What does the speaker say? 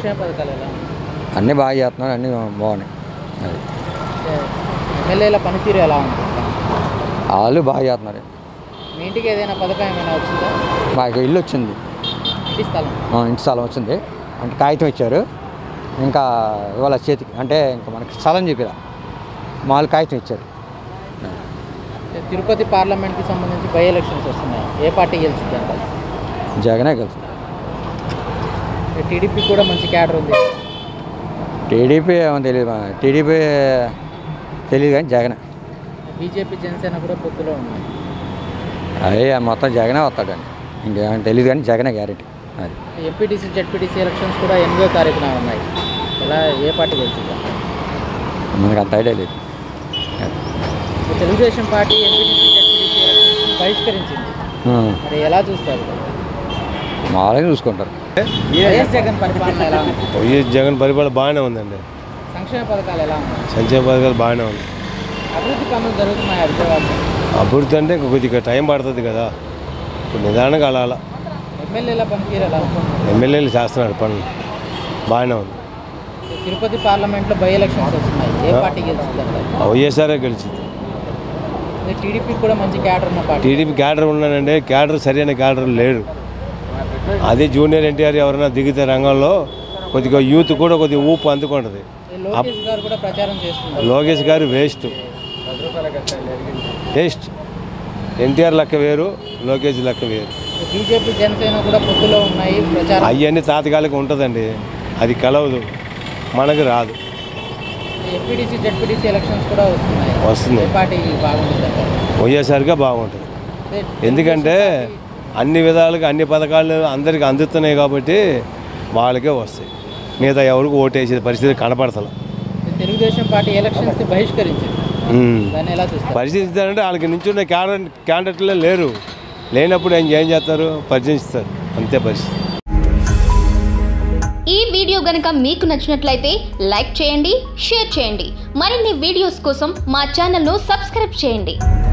సంక్షేమ పథకాలు ఎలా ఉన్నాయి అన్నీ బాగా చేస్తున్నారు అన్నీ బాగున్నాయి అది అంటే ఎమ్మెల్యేల పనితీరు ఎలా ఉంది వాళ్ళు బాగా చేస్తున్నారు మీ ఇంటికి ఏదైనా పథకం ఏమైనా వచ్చిందా మాకు ఇల్లు వచ్చింది ఇంటి స్థలం ఆ, ఇంటి స్థలం వచ్చింది అంటే కాగితం ఇచ్చారు ఇంకా ఇవాళ చేతికి అంటే ఇంకా మనకి స్థలం చెప్పిరా మామూలు కాగితం ఇచ్చారు అంటే తిరుపతి పార్లమెంట్కి సంబంధించి బై ఎలక్షన్స్ వస్తున్నాయి ఏ పార్టీ గెలిచింది అంటారు జగనే గెలుసు టీడీపీ కూడా మంచి క్యాడర్ ఉంది టీడీపీ ఏమో తెలియదు టీడీపీ తెలియదు కానీ జగనే బీజేపీ జనసేన కూడా పొత్తులో ఉన్నాయి అదే మొత్తం జగనే వస్తాడండి ఇంకేమైనా తెలియదు కానీ జగనే గ్యారెంటీ అది ఎంపీటీసీ జెడ్పీటీసీ ఎలక్షన్స్ కూడా ఎనిమిదో తారీఖున ఉన్నాయి ఎలా ఏ పార్టీ గెలిచింది మనకు అంత ఐడియా లేదు అది. ఇప్పుడు Telugu Desam party MPTC ZPTC elections బహిష్కరించింది ఆ, మరి ఎలా చూస్తారు మామూలుగా చూసుకుంటారు వైఎస్ జగన్ పరిపాలన ఎలా ఉంది వైఎస్ జగన్ పరిపాలన బాగానే ఉందండి సంక్షేమ పథకాలు ఎలా ఉన్నాయి సంక్షేమ పథకాలు బాగానే ఉంది అభివృద్ధి పనులు జరుగుతున్నాయి విజయవాడలో అభివృద్ధి అంటే ఇంకా కొద్దిగా టైం పడుతుంది కదా ఇప్పుడు నిదానంగా అలా అలా ఎమ్మెల్యేల పనితీరు ఎలా ఉంది ఎమ్మెల్యేలు చేస్తున్నాడు పనులు బాగానే ఉంది తిరుపతి పార్లమెంట్లో బై ఎలక్షన్స్ వస్తున్నాయి ఏ పార్టీ గెలుస్తుంది అంటారు వైఎస్ఆర్ఏ గెలిచింది టీడీపీ కూడా మంచి క్యాడర్ ఉన్న పార్టీ టీడీపీ క్యాడర్ ఉన్నానండి క్యాడర్ సరైన క్యాడర్ లేరు అదే జూనియర్ ఎన్టీఆర్ ఎవరైనా దిగితే రంగంలో కొద్దిగా యూత్ కూడా కొద్దిగా ఊపు అందుకుంటుంది లోకేష్ గారు కూడా ప్రచారం చేస్తున్నారు లోకేష్ గారు వేస్ట్ వేస్ట్ ఎన్టీఆర్ లెక్క వేరు లోకేష్ లెక్క వేరు బీజేపీ జనసేన కూడా పొత్తులో ఉన్నాయి ప్రచారం అవన్నీ తాత్కాలిక ఉంటుందండి అది కలవదు మనకు రాదు ఎంపీటీసీ జెడ్పీటీసీ ఎలక్షన్స్ కూడా వస్తున్నాయి వస్తుంది ఏ పార్టీ బాగుంటుంది అంటారు వైఎస్ఆర్గా బాగుంటుంది అదే ఎందుకంటే అన్ని విధాలుగా అన్ని పథకాలు అందరికి అందుతున్నాయి కాబట్టి వాళ్ళకే వస్తాయి మిగతా ఎవరికి ఓటేసే పరిస్థితి కనపడతల తెలుగుదేశం పార్టీ ఎలక్షన్స్ బహిష్కరించింది దాన్ని ఎలా చూస్తారు పరిశీలిస్తారంటే వాళ్ళకి నుంచున్న క్యాండిడేట్ క్యాండిడేట్లే లేరు లేనప్పుడు ఏం ఏం చేస్తారు పరిశీలిస్తారు అంతే పరిస్థితి ఈ వీడియో గనుక మీకు నచ్చినట్లయితే లైక్ చేయండి షేర్ చేయండి మరిన్ని వీడియోస్ కోసం మా ఛానల్ను సబ్స్క్రైబ్ చేయండి